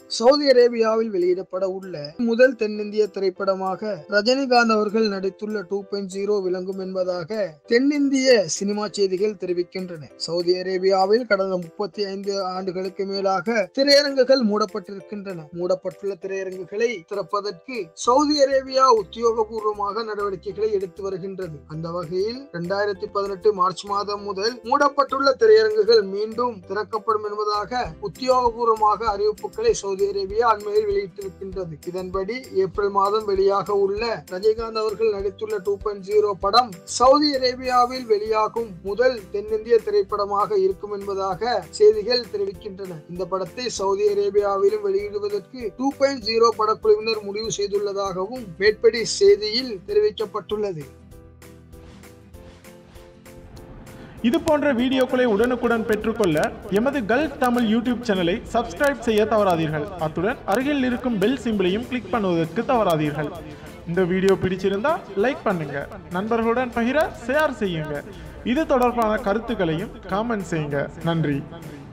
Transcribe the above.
Saudi அரேபியாவில் வெளியிடப்பட உள்ள முதல் தென்னிந்திய திரைப்படமாக ரஜினிகாந்த் அவர்கள் நடித்துள்ள டூ பாயிண்ட் ஜீரோ விளங்கும் என்பதாக தென்னிந்திய சினிமா செய்திகள் தெரிவிக்கின்றன சவுதி அரேபியாவில் கடந்த முப்பத்தி ஐந்து ஆண்டுகளுக்கு மேலாக திரையரங்குகள் மூடப்பட்டிருக்கின்றன மூடப்பட்டுள்ள திரையரங்குகளை திறப்பதற்கு சவுதி அரேபியா உத்தியோகபூர்வமாக நடவடிக்கைகளை எடுத்து வருகின்றது அந்த வகையில் இரண்டாயிரத்தி பதினெட்டு மார்ச் மாதம் முதல் மூடப்பட்டுள்ள திரையரங்குகள் மீண்டும் திறக்கப்படும் என்பதாக உத்தியோகபூர்வமாக அறிவிப்புகளை சவுதி அரேபியா அண்மையில் வெளியிட்டிருக்கின்றது இதன்படி ஏப்ரல் மாதம் வெளியாக உள்ள ரஜினிகாந்த் அவர்கள் நடித்துள்ள டூ பாயிண்ட் ஜீரோ படம் சவுதி அரேபியாவில் வெளியாகும் முதல் தென்னிந்திய திரைப்படமாக இருக்கும் என்பதாக செய்திகள் தெரிவிக்கின்றன இந்த படத்தை சவுதி அரேபியாவிலும் வெளியிடுவதற்கு டூ பாயிண்ட் ஜீரோ படக்குழுவினர் முடிவு செய்துள்ளதாகவும் மேற்படி செய்தியில் தெரிவிக்கப்பட்டுள்ளது இது போன்ற வீடியோக்களை உடனுக்குடன் பெற்றுக்கொள்ள எமது கல்ஃப் தமிழ் யூடியூப் சேனலை சப்ஸ்கிரைப் செய்ய தவறாதீர்கள் அத்துடன் அருகில் இருக்கும் பெல் சிம்பிளையும் கிளிக் பண்ணுவதற்கு தவறாதீர்கள் இந்த வீடியோ பிடிச்சிருந்தா லைக் பண்ணுங்க நண்பர்களுடன் பகிர ஷேர் செய்யுங்க இது தொடர்பான கருத்துக்களையும் காமெண்ட் செய்யுங்க நன்றி